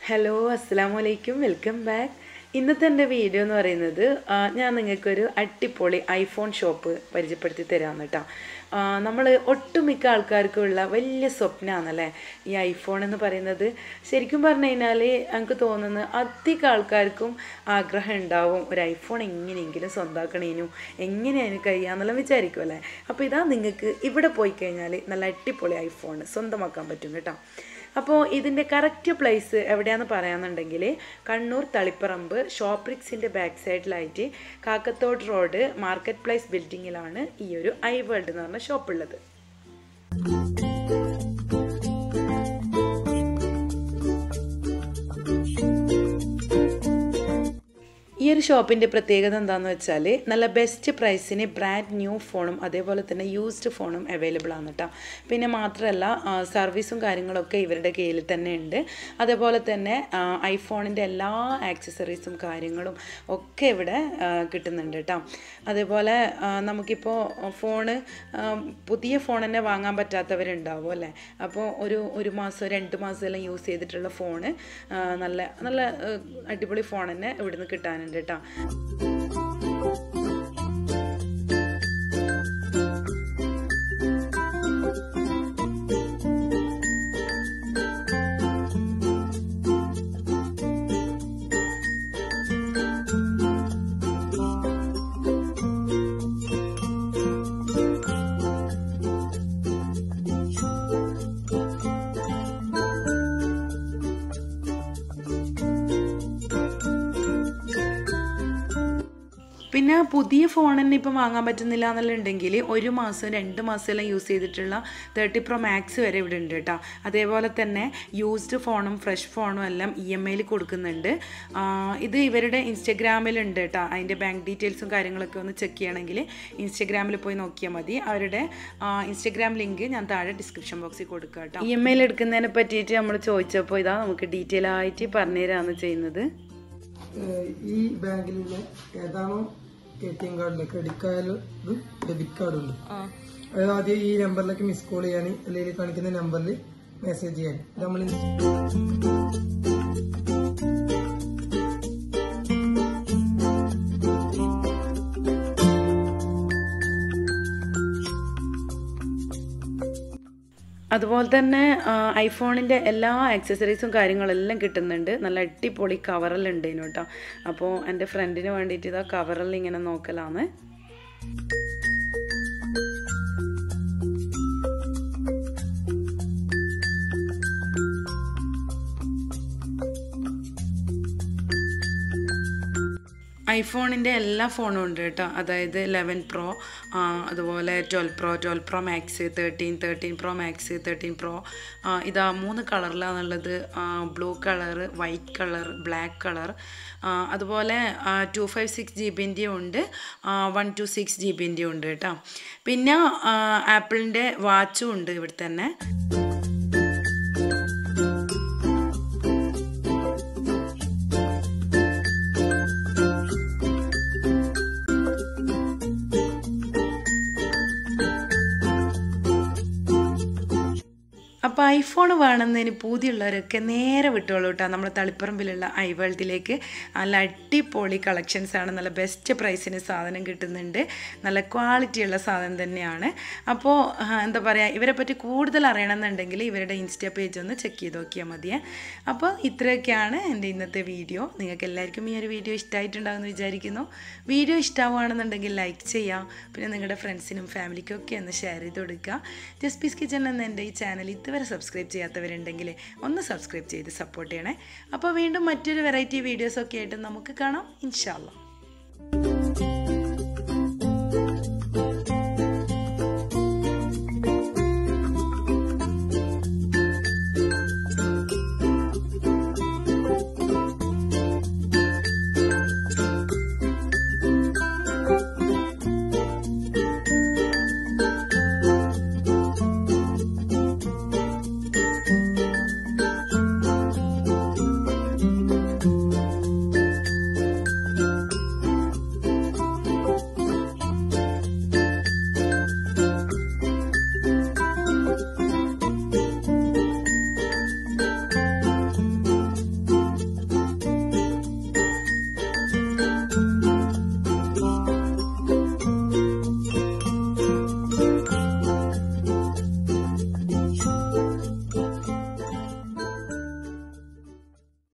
hello അസ്സാം വലൈക്കും welcome back ഇന്നത്തെ എൻ്റെ വീഡിയോ എന്ന് പറയുന്നത് ആ, ഞാൻ നിങ്ങൾക്കൊരു അടിപൊളി ഐഫോൺ ഷോപ്പ് പരിചയപ്പെടുത്തി തരാമെന്ന് കേട്ടോ നമ്മൾ ഒട്ടുമിക്ക ആൾക്കാർക്കുള്ള വലിയ സ്വപ്നമാണല്ലേ ഈ ഐഫോൺ എന്ന് പറയുന്നത് ശരിക്കും പറഞ്ഞു കഴിഞ്ഞാൽ എനിക്ക് തോന്നുന്നു അധികം ആൾക്കാർക്കും ആഗ്രഹം ഉണ്ടാവും ഒരു ഐഫോൺ എങ്ങനെയെങ്കിലും സ്വന്തമാക്കണേനും എങ്ങനെയാണ് കഴിയാന്നെല്ലാം വിചാരിക്കും അല്ലേ അപ്പോൾ ഇതാ നിങ്ങൾക്ക് ഇവിടെ പോയി കഴിഞ്ഞാൽ നല്ല അടിപൊളി ഐഫോൺ സ്വന്തമാക്കാൻ പറ്റും കേട്ടോ അപ്പോൾ ഇതിൻ്റെ കറക്റ്റ് പ്ലേസ് എവിടെയാണെന്ന് പറയാന്നുണ്ടെങ്കിൽ കണ്ണൂർ തളിപ്പറമ്പ് ഷോപ്രിക്സിൻ്റെ ബാക്ക് സൈഡിലായിട്ട് കാക്കത്തോട് റോഡ് മാർക്കറ്റ് പ്ലേസ് ബിൽഡിങ്ങിലാണ് ഈ ഒരു ഐ വേൾഡ് എന്ന് പറഞ്ഞ ഷോപ്പുള്ളത് ഈ ഒരു ഷോപ്പിൻ്റെ പ്രത്യേകത എന്താണെന്ന് വെച്ചാൽ നല്ല ബെസ്റ്റ് പ്രൈസിന് ബ്രാൻഡ് ന്യൂ ഫോണും അതേപോലെ തന്നെ യൂസ്ഡ് ഫോണും അവൈലബിൾ ആണ് കേട്ടോ പിന്നെ മാത്രമല്ല ആ, സർവീസും കാര്യങ്ങളൊക്കെ ഇവരുടെ കയ്യിൽ തന്നെ ഉണ്ട് അതേപോലെ തന്നെ ആ, ഐഫോണിൻ്റെ എല്ലാ ആക്സസറീസും കാര്യങ്ങളും ഒക്കെ ഇവിടെ ആ, കിട്ടുന്നുണ്ട് കേട്ടോ അതേപോലെ ആ, നമുക്കിപ്പോൾ ഫോണ് ആ, പുതിയ ഫോൺ തന്നെ വാങ്ങാൻ പറ്റാത്തവരുണ്ടാവും അല്ലേ അപ്പോൾ ഒരു ഒരു മാസം രണ്ട് മാസം എല്ലാം യൂസ് ചെയ്തിട്ടുള്ള ഫോണ് ആ, നല്ല നല്ല ആ, അടിപൊളി ഫോൺ തന്നെ ഇവിടുന്ന് കിട്ടാനുണ്ട് കേട്ടോ പിന്നെ പുതിയ ഫോൺ തന്നെ ഇപ്പം വാങ്ങാൻ പറ്റുന്നില്ല എന്നുണ്ടെങ്കിൽ ഒരു മാസം രണ്ട് മാസം എല്ലാം യൂസ് ചെയ്തിട്ടുള്ള തേർട്ടി പ്രോ മാക്സ് വരെ ഇവിടെ ഉണ്ട് കേട്ടോ അതേപോലെ തന്നെ യൂസ്ഡ് ഫോണും ഫ്രഷ് ഫോണും എല്ലാം ഇ എം ഐയിൽ കൊടുക്കുന്നുണ്ട് ആ, ഇത് ഇവരുടെ ഇൻസ്റ്റഗ്രാമിലുണ്ട് കേട്ടോ അതിൻ്റെ ബാങ്ക് ഡീറ്റെയിൽസും കാര്യങ്ങളൊക്കെ ഒന്ന് ചെക്ക് ചെയ്യണമെങ്കിൽ ഇൻസ്റ്റഗ്രാമിൽ പോയി നോക്കിയാൽ മതി അവരുടെ ഇൻസ്റ്റഗ്രാം ലിങ്ക് ഞാൻ താഴെ ഡിസ്ക്രിപ്ഷൻ ബോക്സിൽ കൊടുക്കാം കേട്ടോ ഇ എം ഐയിൽ എടുക്കുന്നതിനെ പറ്റിയിട്ട് നമ്മൾ ചോദിച്ചപ്പോൾ ഇതാ നമുക്ക് ഡീറ്റെയിൽ ആയിട്ട് പറഞ്ഞുതരാണ് ചെയ്യുന്നത് ഏഹ് ഈ ബാങ്കിലുള്ള ഏതാണോ എ ടി എം കാർഡില് ക്രെഡിറ്റ് കാർഡിലും ഡെബിറ്റ് കാർഡും ഉണ്ട് അത് ആദ്യം ഈ നമ്പറിലേക്ക് മിസ് കോൾ ചെയ്യാൻ അല്ലെങ്കിൽ കാണിക്കുന്ന നമ്പറിൽ മെസ്സേജ് ചെയ്യാൻ ഇത് നമ്മൾ അതുപോലെ തന്നെ ഐഫോണിൻ്റെ എല്ലാ ആക്സസറീസും കാര്യങ്ങളെല്ലാം കിട്ടുന്നുണ്ട് നല്ല അടിപൊളി കവറെല്ലാം ഉണ്ട് ഇതിന് കേട്ടോ അപ്പോൾ എൻ്റെ ഫ്രണ്ടിന് വേണ്ടിയിട്ട് ഇതാ കവറെല്ലാം ഇങ്ങനെ നോക്കലാണ് ഐഫോണിൻ്റെ എല്ലാ ഫോണും ഉണ്ട് കേട്ടോ അതായത് ലെവൻ പ്രോ അതുപോലെ twelve pro twelve pro max thirteen thirteen pro max thirteen pro ഇതാ മൂന്ന് കളറിലാണുള്ളത് blue colour white colour black colour അതുപോലെ ടു ഫൈവ് സിക്സ് ജി ബിൻ്റെയും ഉണ്ട് വൺ ടു സിക്സ് ജി ബിൻ്റെയും ഉണ്ട് കേട്ടോ പിന്നെ ആപ്പിളിൻ്റെ വാച്ചും ഉണ്ട് ഇവിടെ തന്നെ അപ്പോൾ ഐഫോൺ വേണമെന്നതിന് പൂതിയുള്ളവരൊക്കെ നേരെ വിട്ടോളൂ കേട്ടോ നമ്മുടെ തളിപ്പറമ്പിലുള്ള ഐവേൾഡിലേക്ക് നല്ല അടിപൊളി കളക്ഷൻസ് ആണ് നല്ല ബെസ്റ്റ് പ്രൈസിന് സാധനം കിട്ടുന്നുണ്ട് നല്ല ക്വാളിറ്റിയുള്ള സാധനം തന്നെയാണ് അപ്പോൾ ആ, എന്താ പറയുക ഇവരെ പറ്റി കൂടുതൽ അറിയണമെന്നുണ്ടെങ്കിൽ ഇവരുടെ ഇൻസ്റ്റാ പേജ് ഒന്ന് ചെക്ക് ചെയ്ത് നോക്കിയാൽ മതിയേ അപ്പോൾ ഇത്രയൊക്കെയാണ് എൻ്റെ ഇന്നത്തെ വീഡിയോ നിങ്ങൾക്ക് എല്ലാവർക്കും ഈ ഒരു വീഡിയോ ഇഷ്ടമായിട്ടുണ്ടാകുമെന്ന് വിചാരിക്കുന്നു വീഡിയോ ഇഷ്ടമാവുകയാണെന്നുണ്ടെങ്കിൽ ലൈക്ക് ചെയ്യുക പിന്നെ നിങ്ങളുടെ ഫ്രണ്ട്സിനും ഫാമിലിക്കും ഒക്കെ ഒന്ന് ഷെയർ ചെയ്ത് കൊടുക്കുക ജസ്പീസ് കിച്ചൺ എന്ന എൻ്റെ ഈ ചാനൽ ഇതുവരെ സബ്സ്ക്രൈബ് ചെയ്യാത്തവരുണ്ടെങ്കിൽ ഒന്ന് സബ്സ്ക്രൈബ് ചെയ്ത് സപ്പോർട്ട് ചെയ്യണേ അപ്പോൾ വീണ്ടും മറ്റൊരു വെറൈറ്റി വീഡിയോസൊക്കെ ആയിട്ട് നമുക്ക് കാണാം ഇൻഷാല്ലാം